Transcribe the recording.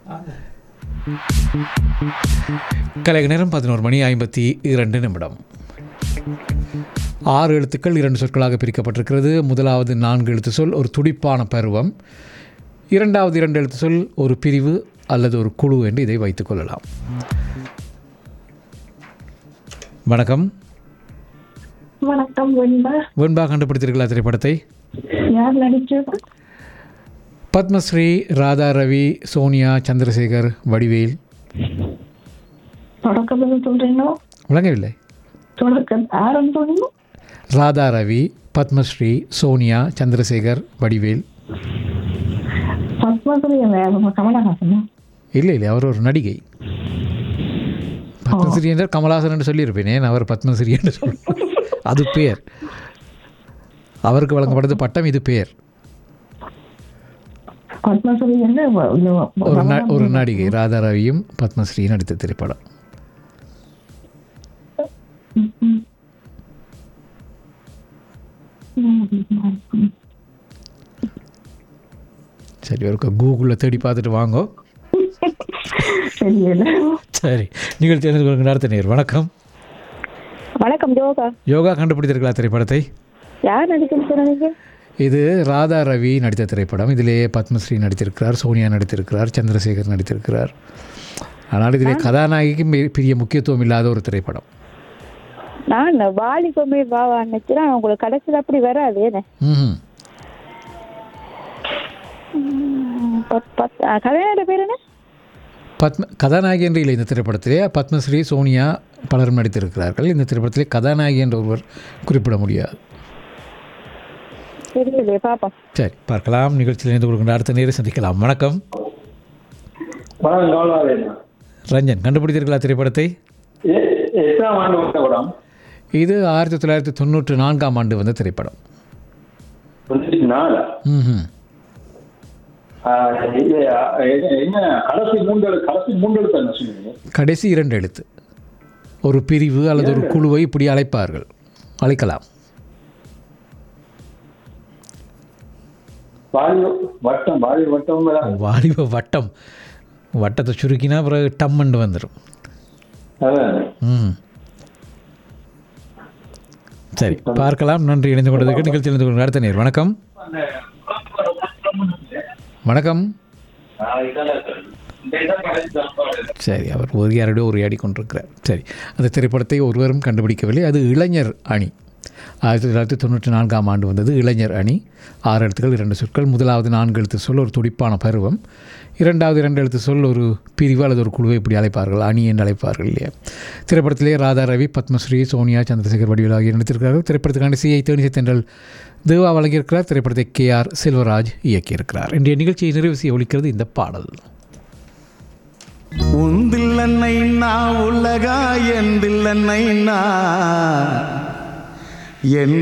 கலைக நேரம் பதினோரு மணி ஐம்பத்தி இரண்டு நிமிடம் ஆறு எழுத்துக்கள் இரண்டு சொற்களாக பிரிக்கப்பட்டிருக்கிறது முதலாவது நான்கு எழுத்து சொல் ஒரு துடிப்பான பருவம் இரண்டாவது இரண்டு எழுத்து சொல் ஒரு பிரிவு அல்லது ஒரு குழு என்று இதை வைத்துக் கொள்ளலாம் வணக்கம் வணக்கம் வெண்பா வெண்பா கண்டுபிடித்தீர்களா திரைப்படத்தை யார் நடிச்சது பத்மஸ்ரீ ராதா ரவி சோனியா சந்திரசேகர் வடிவேல் தொடக்கம் எதுவும் சொல்றீங்களோ விளங்கவில்லை தொடக்கம் யாருன்னு சொன்னீங்க ராதா ரவி பத்மஸ்ரீ சோனியா சந்திரசேகர் வடிவேல் பத்மஸ்ரீ அந்த கமலஹாசன் இல்லை இல்லை அவர் ஒரு நடிகை பத்மஸ்ரீ என்றால் கமலாசன் என்று சொல்லியிருப்பேனே நான் அவர் பத்மஸ்ரீ என்று சொல் அது பேர் அவருக்கு வழங்கப்பட்டது பட்டம் இது பேர் பத்மஸ்ரீ வந்து ஒரு ந ஒரு நடிகை ராதா ரவியும் பத்மஸ்ரீ நடித்த திரைப்படம் சரி ஒரு கூகுளில் தேடி பார்த்துட்டு வாங்கோ தெரியல சரி நீங்கள் தெரிந்து கொள்கிற அடுத்த நேர் வணக்கம் வணக்கம் யோகா யோகா கண்டுபிடித்திருக்கலாம் திரைப்படத்தை யார் நடிச்சுன்னு சொன்னீங்க இது ராதா ரவி நடித்த திரைப்படம் இதிலே பத்மஸ்ரீ நடித்திருக்கிறார் சோனியா நடித்திருக்கிறார் சந்திரசேகர் நடித்திருக்கிறார் ஆனால் இதிலே கதாநாயகிக்கு பெ- பெரிய முக்கியத்துவம் இல்லாத ஒரு திரைப்படம் நான் வாலிபமே வாவா நினைச்சுனா உங்களுக்கு கடைசியில் அப்படி வராது என்ன ம் கதையோட பேர் என்ன பத்ம கதாநாயகி என்று இல்லை இந்த திரைப்படத்திலே பத்மஸ்ரீ சோனியா பலரும் நடித்திருக்கிறார்கள் இந்த திரைப்படத்திலே கதாநாயகி என்ற ஒருவர் குறிப்பிட முடியாது தெரியலையே பாப்பா சரி பார்க்கலாம் நிகழ்ச்சியில் இணைந்து கொள்கின்ற அடுத்த நேரம் சந்திக்கலாம் வணக்கம் படம் கவலையாதீங்க. ரஞ்சன் கண்டுபிடித்தீர்களா திரைப்படத்தை எ- எத்தனாம் ஆண்டு வந்த படம் இது ஆயிரத்தி தொள்ளாயிரத்தி தொண்ணூற்று நான்காம் ஆண்டு வந்த திரைப்படம் தொண்ணூத்தி நாலு ம் ஆஹ் இது, ஆஹ், என்ன என்ன கடைசி மூன்று எழு- கடைசி மூன்று எழுத்து என்ன சொன்னீங்க கடைசி இரண்டு எழுத்து ஒரு பிரிவு அல்லது ஒரு குழுவை இப்படி அழைப்பார்கள் அழைக்கலாம் வாயு வட்டம் வாயு வட்டம் வாலிப வட்டம் வட்டத்தை சுருக்கினா பிறகு டம்மண்டு வந்துடும் அதான் ம் சரி பார்க்கலாம் நன்றி இணைந்து கொண்டதுக்கு நிகழ்ச்சி இணைந்து கொண்டு அடுத்த நேர் வணக்கம் வணக்கம் சரி அவர் ஒரு யாரோடய உரையாடி கொண்டிருக்கிறார் சரி அந்த திரைப்படத்தை ஒருவரும் கண்டுபிடிக்கவில்லை அது இளைஞர் அணி ஆயிரத்தி தொள்ளாயிரத்தி தொண்ணூற்றி நான்காம் ஆண்டு வந்தது இளைஞர் அணி ஆறு எழுத்துக்கள் இரண்டு சொற்கள் முதலாவது நான்கு எழுத்து சொல் ஒரு துடிப்பான பருவம் இரண்டாவது இரண்டு எழுத்து சொல் ஒரு பிரிவு அல்லது ஒரு குழுவை இப்படி அழைப்பார்கள் அணி என்று அழைப்பார்கள் இல்லையா திரைப்படத்திலே ராதா ரவி பத்மஸ்ரீ சோனியா சந்திரசேகர் வடிவேல் ஆகியோர் நடித்திருக்கிறார்கள் திரைப்படத்துக்கான சிஐ தேனிசை தென்றல் தேவா வழங்கியிருக்கிறார் திரைப்படத்தை கே ஆர் செல்வராஜ் இயக்கியிருக்கிறார் இன்றைய நிகழ்ச்சியை நிறைவு செய்ய ஒலிக்கிறது இந்த பாடல் உந்தில்லன்னைனா உலகா என்றில்லன்னைனா என்